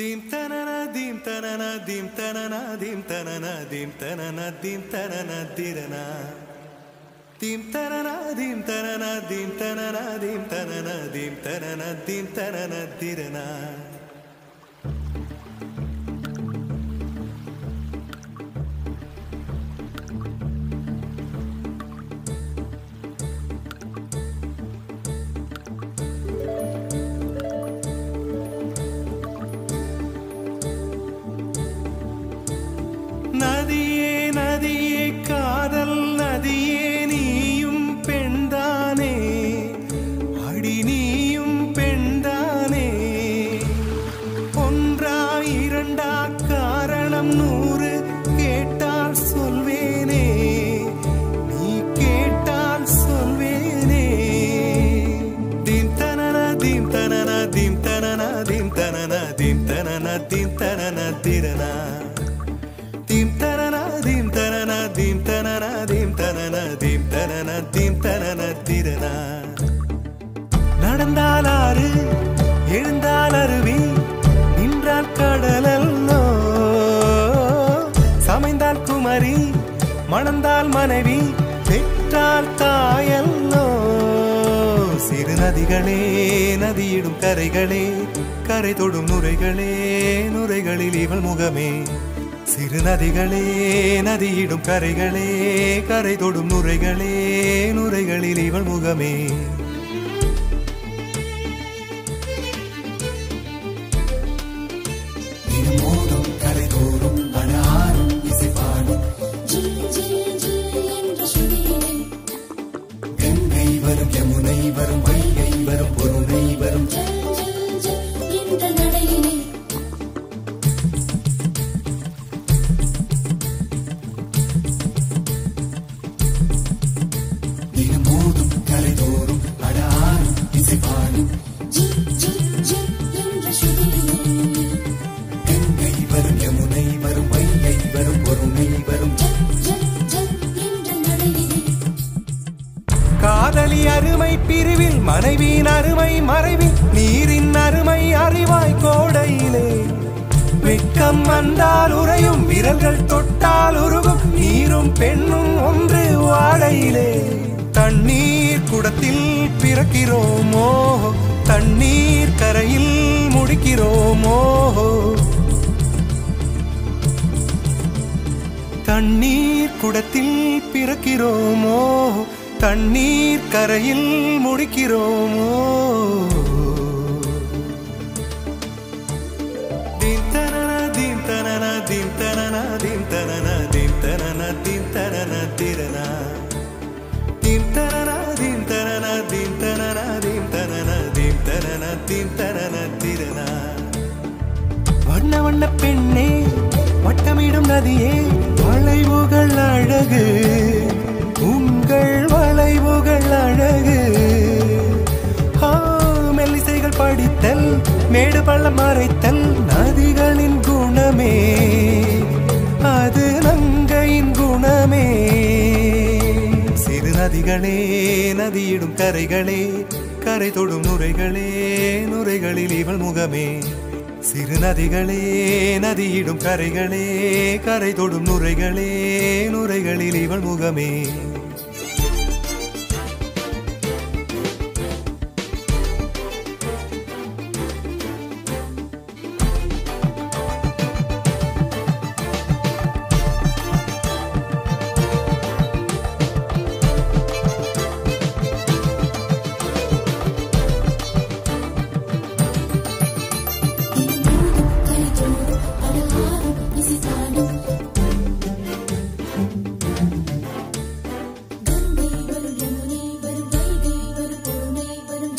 Dim tanana dim tanana dim tanana dim tanana dim tanana dim tanana dirana Dim tanana dim tanana dim tanana dim tanana dim tanana dim tanana dirana நதியே நதியே காதல் நதியே நீயும் பெண்தானே அடி நீயும் பெண்தானே ஒன்றா இரண்டா காரணம் நூறு கேட்டால் சொல்வேனே நீ கேட்டால் சொல்வேனே தீம் தனன தீம் தனன தீம் தனன தீம் தனன தீம் தனன தீம் தனன திரனா தீம் தனன தீம் தனன தீம் தனன தீம் தனன தீம் தனன தீம் தனன திரனா நடந்தால் ஆறு எழுந்தால் அருவி நின்றால் கடலல்லோ சமைந்தால் குமரி மணந்தால் மனைவி பெற்றால் தாயல்லோ சிறு நதிகளே நதியிடும் கரைகளே கரை தொடும் நுரைகளே நுரைகளில் இவள் முகமே சிறு நதிகளே நதியிடும் கரைகளே கரை தொடும் நுரைகளே நுரைகளில் இவள் முகமே தினமோதும் கரைதோறும் அடாரும் இசைப்பாடும் ஜில் ஜில் ஜில் என்ற சுழியிலே கங்கை வரும் யமுனை வரும் வைகை வரும் பொருணை வரும் ஜல் ஜல் ஜல் என்ற நடையிலே தினமோதும் கரைதோறும் அடாரும் இசைப்பாடும் ஜில் ஜில் ஜில் என்ற சுழியிலே கங்கை வரும் யமுனை வரும் வைகை வரும் பொருணை வரும் ஜல் ஜல் ஜல் என்ற நடையிலே காதலி அருமை பிரிவில் மனைவியின் அருமை மறைவில் நீரின் அருமை அறிவாய் கோடையிலே வெட்கம் வந்தால் உறையும் விரல்கள் தொட்டால் உருகும் நீரும் பெண்ணும் ஒன்று வாடையிலே தண்ணீர் குடத்தில் பிறக்கிறோமோ தண்ணீர் கரையில் முடிக்கிறோமோ தண்ணீர் குடத்தில் பிறக்கிறோமோ தண்ணீர் கரையில் முடிக்கிறோமோ தீம் தனன தீம் தனன தீம் தனன தீம் தனன தீம் தனன தீம் தனன திரனா தீம் தனன தீம் தனன தீம் தனன தீம் தனன தீம் தனன தீம் தனன திரனா வண்ண வண்ண பெண்ணே வட்டமிடும் நதியே வளைவுகள் அழகு உங்கள் வளைவுகள் அழகு ஆ, மெல்லிசைகள் படித்தல் மேடு பள்ளம் மறைத்தல் நதிகளின் குணமே அது நங்கையின் குணமே சிறு நதிகளே நதியிடும் கரைகளே கரை தொடும் நுரைகளே நுரைகளில் இவள் முகமே சிறு நதிகளே நதியிடும் கரைகளே கரை தொடும் நுரைகளே நுரைகளில் இவள் முகமே தினமோதும் கரைதோறும் அடகாரும் இசைத்தாடும் கங்கை வரும் யமுனை வரும் வைகை வரும் பொருணை வரும்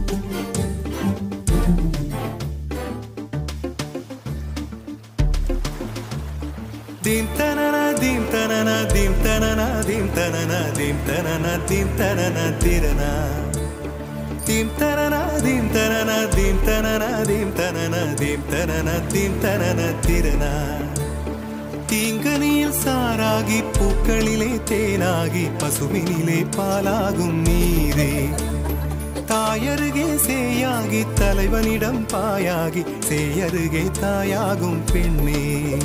தீம் தனன தீம் தனன தீம் தனன தீம் தனன தீம் தனன தீம் தனன திரனா தீம் தனன தீம் தனன தீம் தனன தீம் தனன தீம் தனன தீம் தனன திரனா தீங்கனியில் சாராகி பூக்களிலே தேனாகி பசுவினிலே பாலாகும் நீரே தாயருகே சேயாகி தலைவனிடம் பாயாகி சேயருகே தாயாகும் பெண்ணே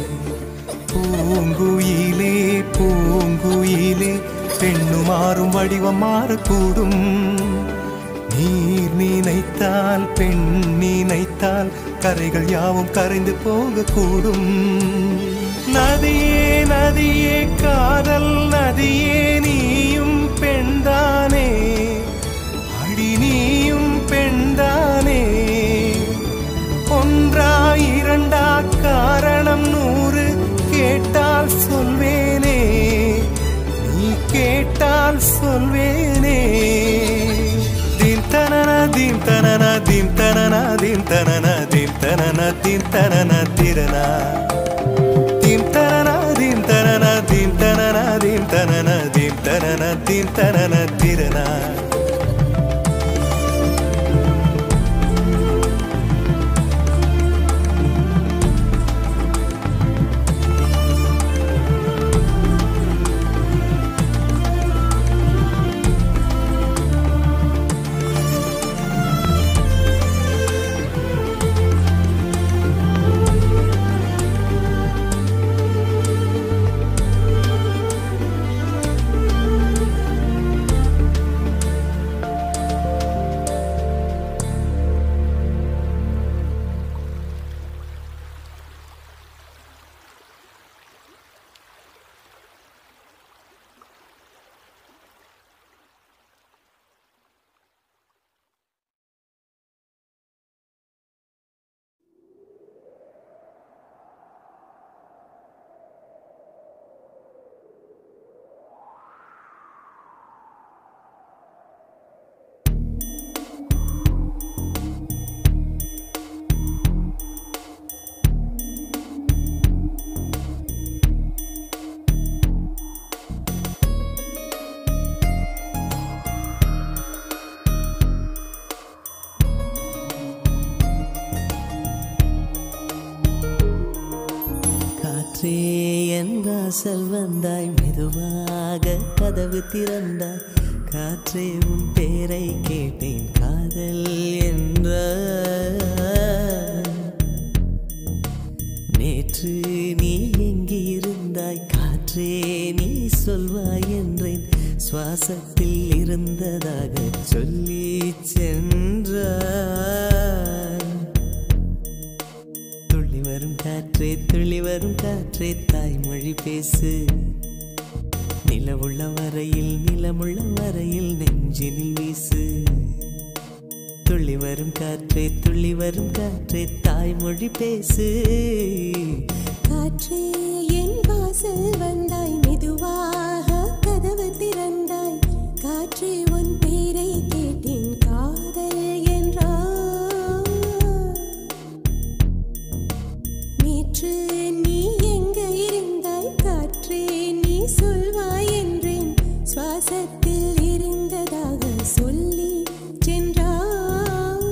பூங்குயிலே பூங்குயிலே பெண்ணு மாறும் வடிவம் மாறக்கூடும் நீர் நினைத்தால் பெண் நினைத்தால் கரைகள் யாவும் கரைந்து போகக்கூடும் நதியே நதியே காதல் நதியே நீயும் பெண்தானே அடி நீயும் பெண்தானே ஒன்றா இரண்டா காரணம் நூறு கேட்டால் சொல்வேனே நீ கேட்டால் சொல்வேனே தீம் தனன தீம் தனன தீம் தனன தீம் தனன தீம் தனன தீம் தனன திரனா தீம் தனன தீம் தனன தீம் தனன தீம் தனன தீம் தனன தீம் தனன திரனா காற்றே என் வாசல் வந்தாய் மெதுவாக கதவு திறந்தாய் காற்றே உன் பேரை கேட்டேன் காதல் என்ற நேற்று நீ எங்கே இருந்தாய் காற்றே நீ சொல்வாய் என்றேன் சுவாசத்தில் இருந்ததாக சொல்லி சென்றாய் துள்ளி வரும் காற்றே துள்ளி வரும் காற்றே தாய்மொழி பேசு நிலவுள்ள வரையில் நிலமுள்ள வரையில் நெஞ்சினில் வீசு துள்ளி வரும் காற்றே துள்ளி வரும் காற்றே தாய்மொழி பேசு காற்றே என் வாசல் வந்தாய் மெதுவாக கதவு திறந்தாய் காற்றே உன் பேரை கேட்டேன் காதல் என்றாய் நேற்று நீ எங்க இருந்தாய் காற்றே நீ சொல்வாய் என்றேன் சுவாசத்தில் இருந்ததாக சொல்லி சென்றாய்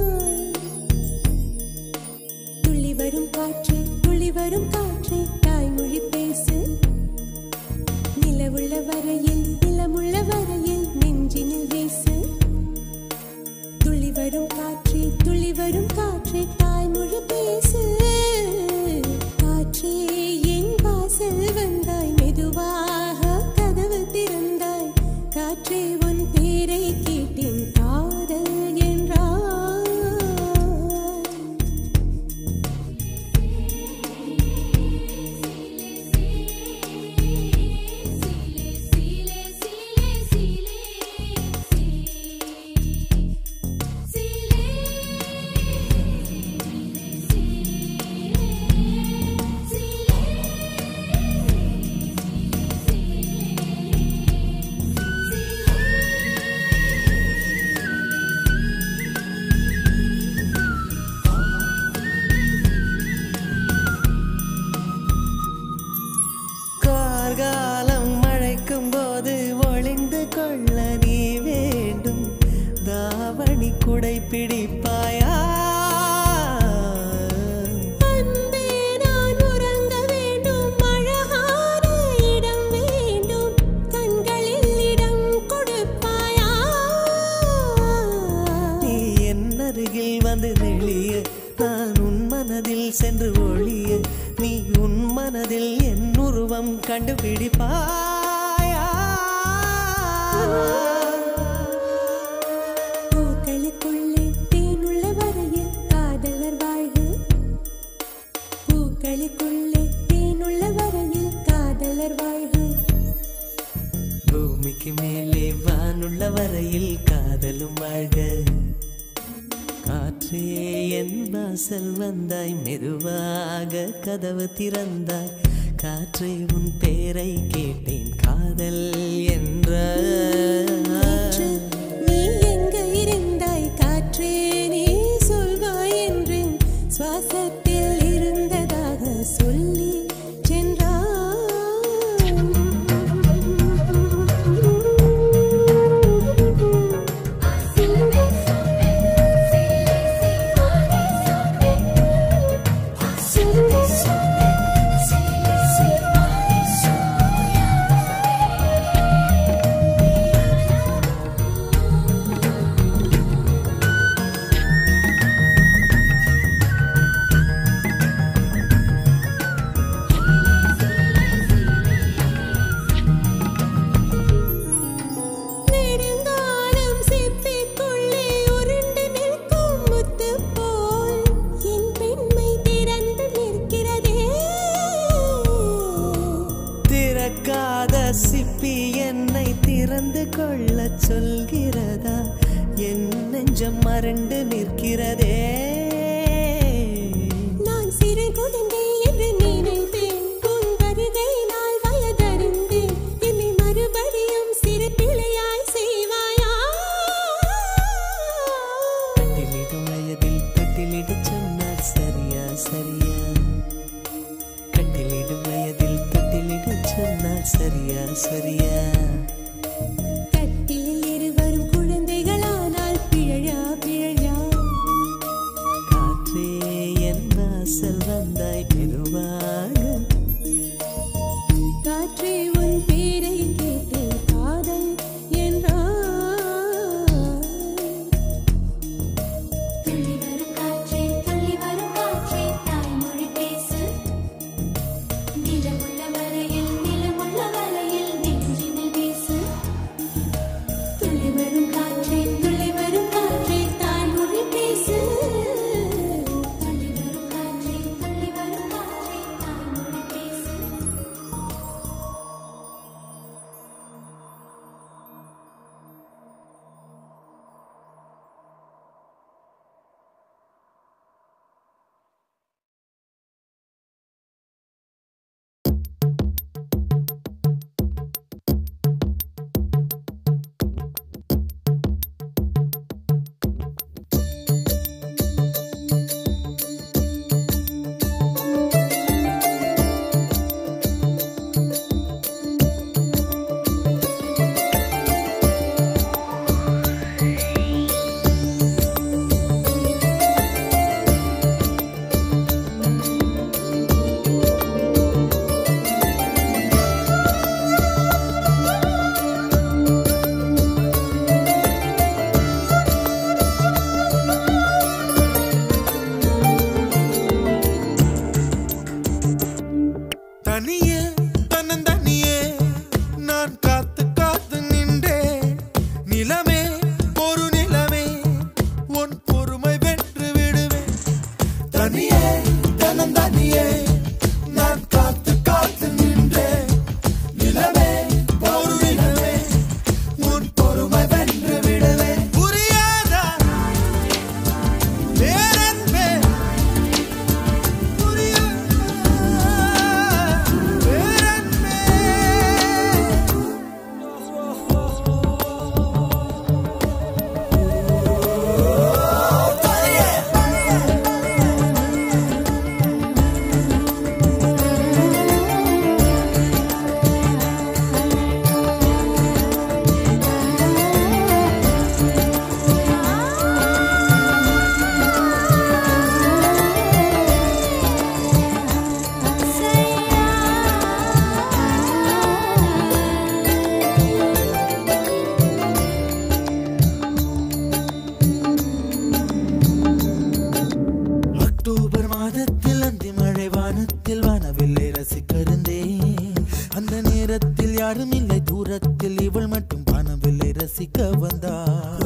துள்ளி வரும் காற்றே துள்ளி வரும் காற்றே தாய்மொழி பேசு நிலவுள்ள வரையில் நிலமுள்ள வரையில் நெஞ்சினில் வீசு துள்ளி வரும் காற்றே துள்ளி வரும் காற்றே தாய்மொழி பேசு காற்றே என் வாசல் வந்தாய் மெதுவாக கதவு திறந்தாய் காற்றே உன் பேரை கேட்டேன் காதல் என்றாய் கார்காலம் மழைக்கும் போது ஒளிந்து கொள்ள நீ வேண்டும் தாவணி குடை பிடிப்பாயா அன்பே நான் உறங்க வேண்டும் அழகான இடம் வேண்டும் கண்களில் இடம் கொடுப்பாயா சென்று ஒளிய நீ உன் மனதில் என் உருவம் கண்டுபிடிப்பாயா பூக்களுக்குள்ளே தேனுள்ள வரையில் காதலர் வாழ்வு பூக்களுக்குள்ளே தேனுள்ள வரையில் காதலர் வாழ்வு பூமிக்கு மேலே வானுள்ள வரையில் காதலும் வாழ்க காற்றே என் வாசல் வந்தாய் மெதுவாக கதவு திறந்தாய் காற்றே உன் பேரை கேட்டேன் காதல் என்ற காற்று, நீ எங்க இருந்தாய் காற்றே நீ சொல்வாய் என்றேன் சுவாசத்தில் இருந்ததாக சொல்லி நெடுங்காலம் சிப்பிக்குள்ளே உருண்டு நிற்கும் முத்து போல் என் பெண்மை திறந்து நிற்கிறதே திறக்காத சிப்பி என்னை திறந்து கொள்ள சொல்கிறதா என் நெஞ்சம் மறண்டு நிற்கிறதே நான் சிறு குழந்தை என்று நினைத்தேன் உன் வருகையினால் வயதறிந்தேன் என்னை மறுபடியும் சிறு பிள்ளையாய் செய்வாயா தொட்டிலிடும் வயதில் தொட்டிலிட சொன்னால் சரியா சரியா கட்டிலிடும் வயதில் தொட்டிலிட சொன்னால் சரியா சரியா கட்டிலில் இருவரும் குழந்தைகளானால் பிழையா பிழையா இவள் மட்டும் வானவில்லை ரசிக்க வந்தாள்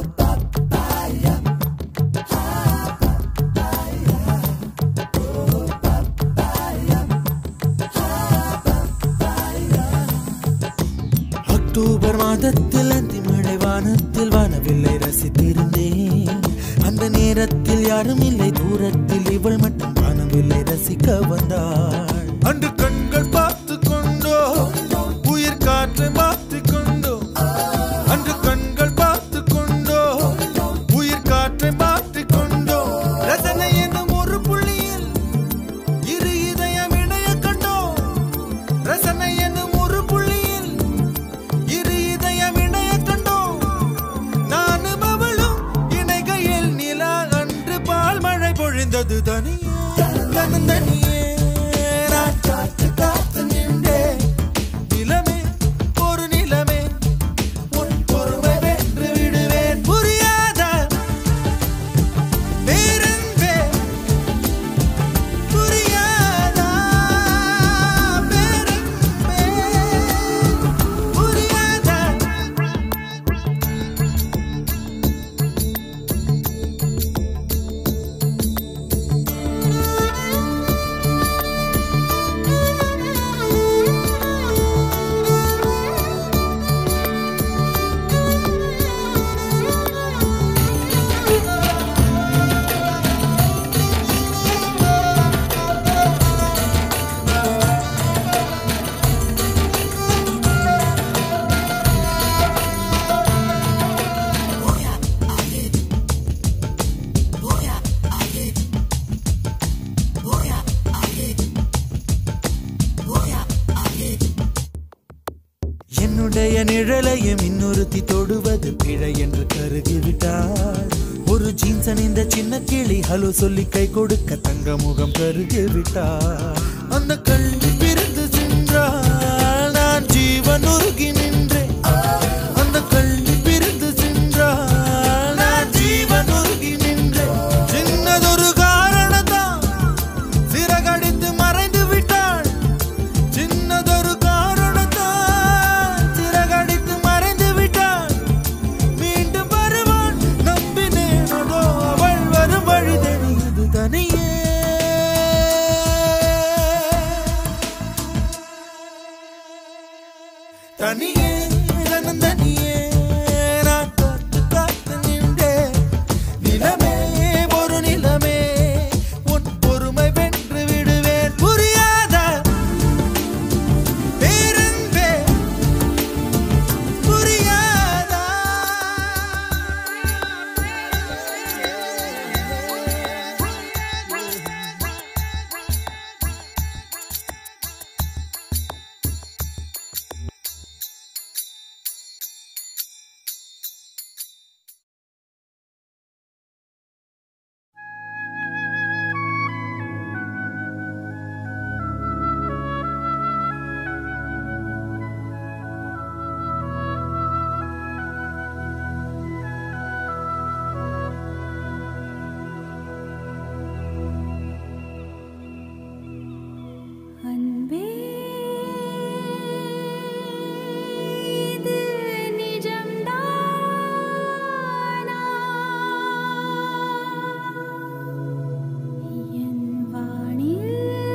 அக்டோபர் மாதத்தில் அந்தி மழை வானத்தில் வானவில்லை ரசித்திருந்தேன் அந்த நேரத்தில் யாரும் இல்லை தூரத்தில் இவள் மட்டும் வானவில்லை ரசிக்க வந்தாள் அன்று கண்கள் பார்த்து கொண்டோ உயிர் காற்றை மாற்றிக் கொண்டோ அன்று கண்கள் பார்த்து கொண்டோ உயிர் காற்றை மாற்றிக் கொண்டோ ரசனை என்னும் ஒரு புள்ளியில் இரு இதயம் இணைய கண்டோம் ரசனை என்னும் ஒரு புள்ளியில் இரு இதயம் இணைய கண்டோம் நானும் அவளும் இணைகையில் நிலா அன்று பால் மழை பொழிந்தது தனியே தனி தனியே நான் காத்து காத்து நின்றேன் நிலமே ஒரு நிலமே உன் பொறுமை வென்று விடுவேன் புரியாத பேரன்பே புரியாதா பேரன்பே புரியாதா என்னுடைய நிழலையும் இன்னொருத்தி தொடுவது பிழை என்று கருகிவிட்டாள் ஒரு ஜீன்ஸ் அணிந்த சின்ன கிளி ஹலோ சொல்லி கை கொடுக்க தங்க முகம் கருகிவிட்டாள் அந்த கல்வி பிரிந்து சென்றாள் நான் ஜீவன் உருகி நின்றேன் அந்த கல்வி பிரிந்து சென்றாள் நான் ஜீவன் உருகி நின்றேன் சின்னதொரு காரணத்தான் சிறகடித்து மறைந்து விட்டாள் சின்னதொரு காரணத்தால் சிறகடித்து மறைந்து விட்டாள் மீண்டும் வருவாள் நம்பினேன் அதோ அவள் வரும் வழி தெரியுது தனியே தனியே தனன் தனியே நான் காத்து காத்து நின்றேன் நிலமே ஒரு நிலமே உன் பொறுமை வென்று விடுவேன் புரியாத பேரன்பே புரியாதா அன்பே இது நிஜம்தானா என் வானில்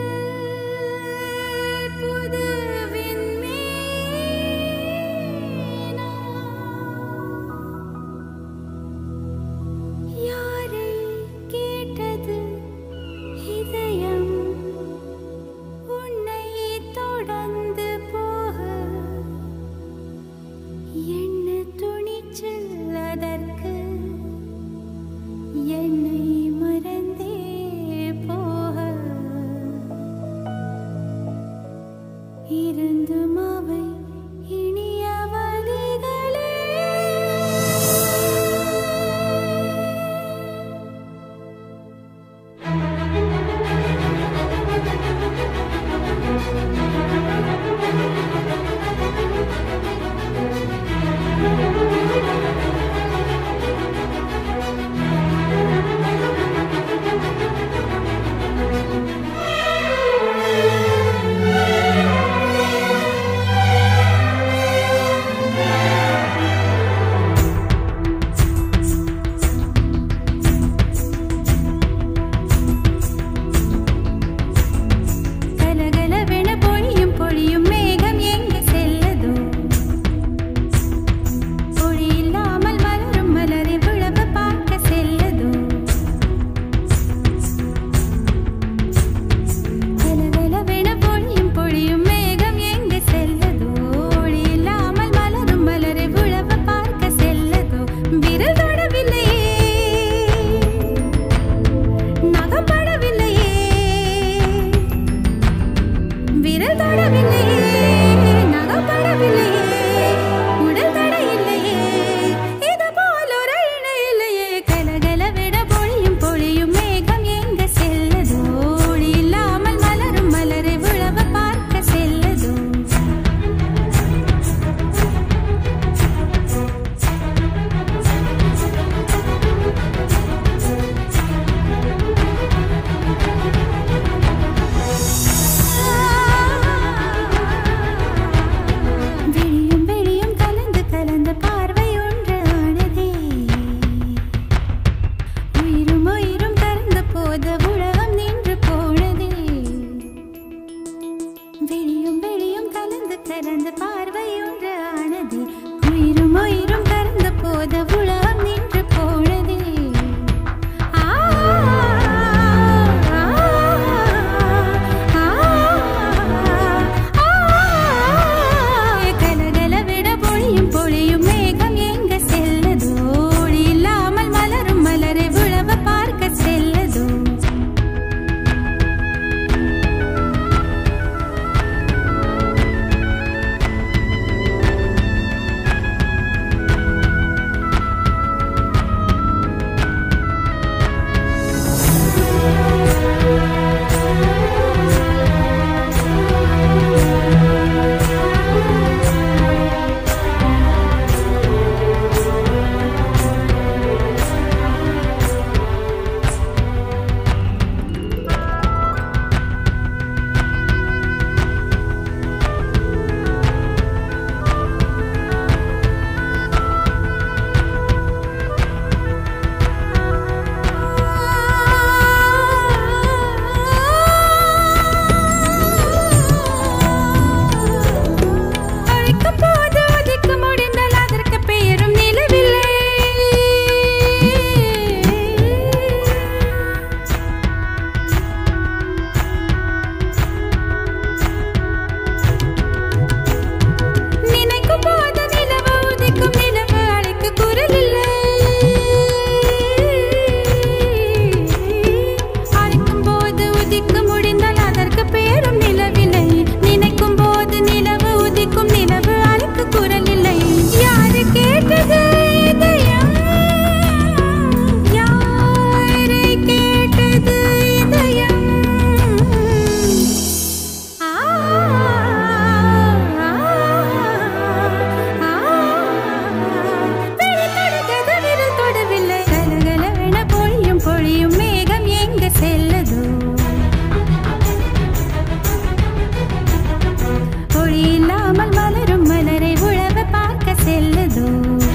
புது விண்மீனா யாரை கேட்டது இதயம் உன்னை தொடர்ந்து போக என்ன துணிச்சல் அதற்கு என்னை மறந்தே போக இருந்தும் அவை இனிய வழிகளே Thank போத உலகம் நின்று போனதே ஆ, ஆ, ஆ, ஆ. கலகல விட பொழியும் பொழியும் மேகம் எங்க செல்லதோ ஒளி இல்லாமல் மலரும் மலரை உழவ பார்க்க செல்லதோ அழைக்கும் போது உதிக்க முடிந்தால் அதற்கு பெயரும் நிலவில்லை நினைக்கும் போது நிலவு உதிக்கும் நிலவு அழைக்க குரல் இல்லை அழைக்கும் போது உதிக்க முடிந்தால் அதற்கு பெயரும் நிலவில்லை நினைக்கும் போது நிலவு உதிக்கும் நிலவு அழைக்க குரல் இல்லை யாரு கேட்டது இதயம் யாரை கேட்டது இதயம் ஆ விழித்தொடுத்தது விரல் தொடவில்லை கலகலவென பொழியும் பொழியும் மேகம் எங்க செல்லதோ ஒளி இல்லாமல் மலரும் மலரை உழவ பார்க்க செல்லதோ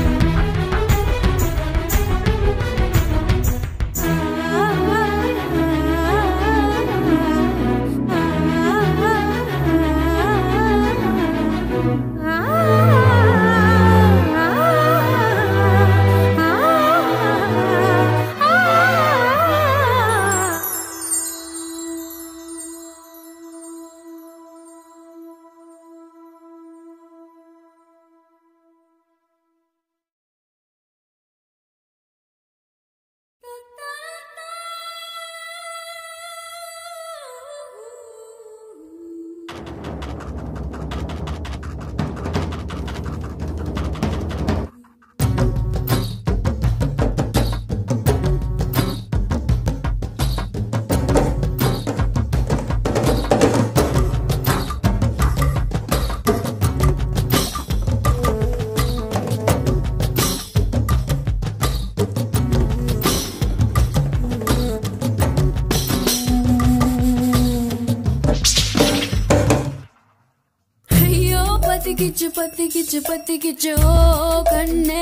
ஐயோ பத்திக்கிச்சு பத்திக்கிச்சு பத்திக்கிச்சு ஓ கண்ணே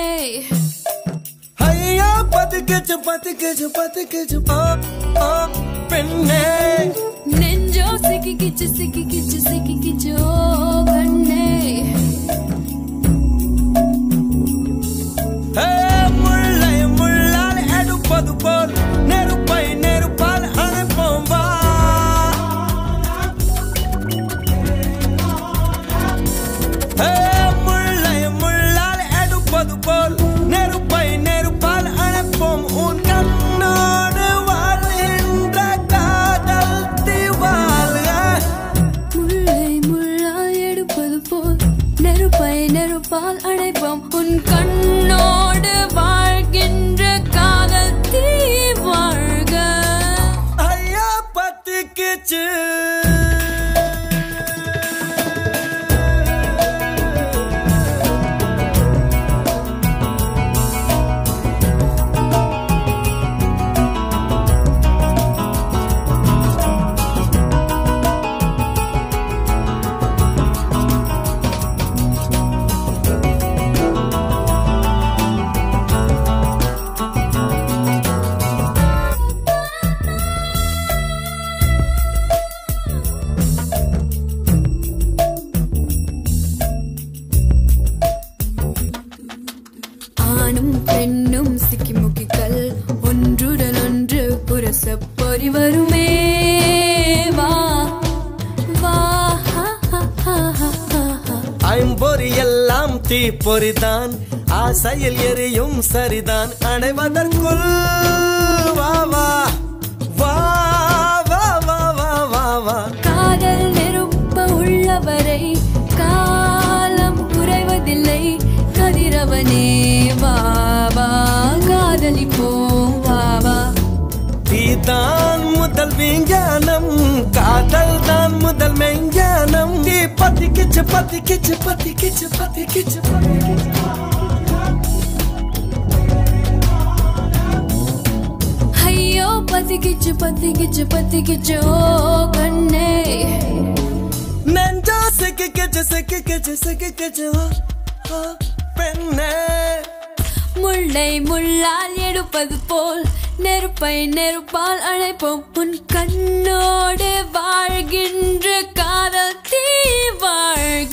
ஐயா பத்துக்கிச்சு பத்துக்கிச்சு பத்துக்கிச்சு ஓ ஓ பெண்ணே நெஞ்சோ சிக்கிக்கிச்சு சிக்கிக்கிச்சு சிக்கிக்கிச்சு ஓ கண்ணே ஏ, முள்ளை முள்ளால் எடுப்பது போல் நெருப்பை நெருப்பால் அணைப்போம் வா ஏ, முள்ளை முள்ளால் எடுப்பது போல் நெருப்பை நெருப்பால் அணைப்போம் உன் கண்ணோடு வாழ்கின்ற காதல் திவால்க முள்ளை முள்ளாய் எடுப்பது போல் நெருப்பை நெருப்பால் அணைப்போம் உன் கண்ணோடு வாழ்கின்ற காதல் தீ வாழ்க ஐயா பத்திக்குச்சு ஆணும் பெண்ணும் சிக்கி முக்கிக்கல் ஒன்றுடன் ஒன்று புரச பொறி வருமே வா வா ஹா, ஹா, ஹா, ஹா, ஹா, ஹா. ஐம்பொறி எல்லாம் தீப்பொறிதான் ஆசையில் எரியும் சரிதான் அடைவதற்குள் வா வா வா வா வா வா வா வா காதல் நெருப்ப உள்ளவரை காலம் குறைவதில்லை கதிரவனே வா வா காதலிப்போம் வா வா தீதான் முதல் விஞ்ஞானம் காதல் தான் முதல் மெஞ்ஞானம் நீ பத்தி கிச்சு பத்தி கிச்சு பத்தி கிச்சு பத்தி கிச்சு பத்தி கிச்சு ஐயோ பத்திக்கிச்சு பத்திக்கிச்சு பத்திக்கிச்சு ஓ கண்ணே நெஞ்சா சிக்கி கிச்சு சிக்கி கிச்சு சிக்கி கிச்சு ஓ, ஓ, பெண்ணே முள்ளை முள்ளால் எடுப்பது போல் நெருப்பை நெருப்பால் அழைப்போம் உன் கண்ணோடு வாழ்கின்ற காதல் தீ வாழ்க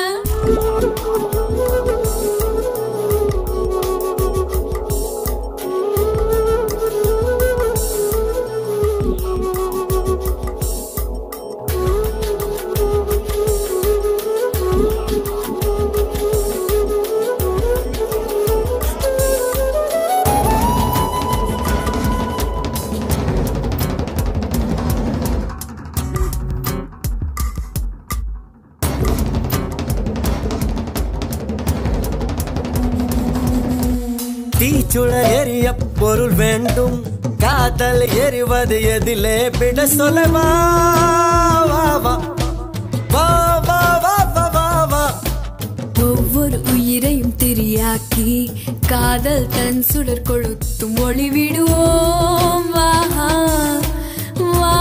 தீச்சுழல் எரிய பொருள் வேண்டும் காதல் எரிவது எதிலே விட சொல்லவா வா வா வா வா வா வா வா வா ஒவ்வொரு உயிரையும் திரியாக்கி காதல் தன் சுடர் கொளுத்தும் ஒளி விடுவோம் வா வா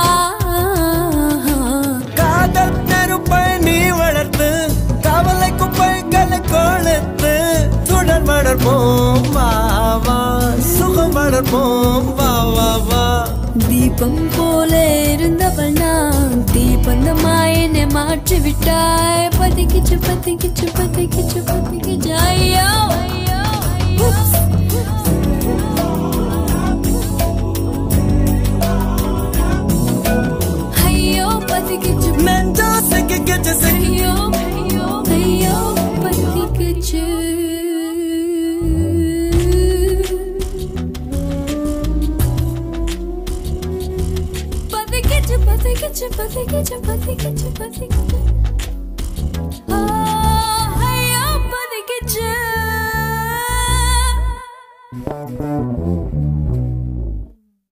காதல் நெருப்பை நீ வளர்த்து கவலை குப்பைகளை கொளுத்து சுடர் வளர்ப்போம் வா வா சுகம் வளர்ப்போம் வா வா வா தீபம் போல இருந்தவள் நான் தீபந்தமாய் என்னை மாற்றி விட்டாய் பத்திக்கிச்சு பத்திக்கிச்சு பத்திக்கிச்சு பத்திக்கிச்சு ஐயோ ஐயோ ஐயோ பத்திக்கிச்சு நெஞ்சா சிக்கி கிச்சு சிக்கி ஐயோ ஐயோ ஐயோ பத்திக்கிச்சு பத்திக்கிச்சு பத்திக்கிச்சு பத்திக்கிச்சு பத்திக்கிச்சு பத்திக்கிச்சு ஆ, ஐயோ பத்திக்கிச்சு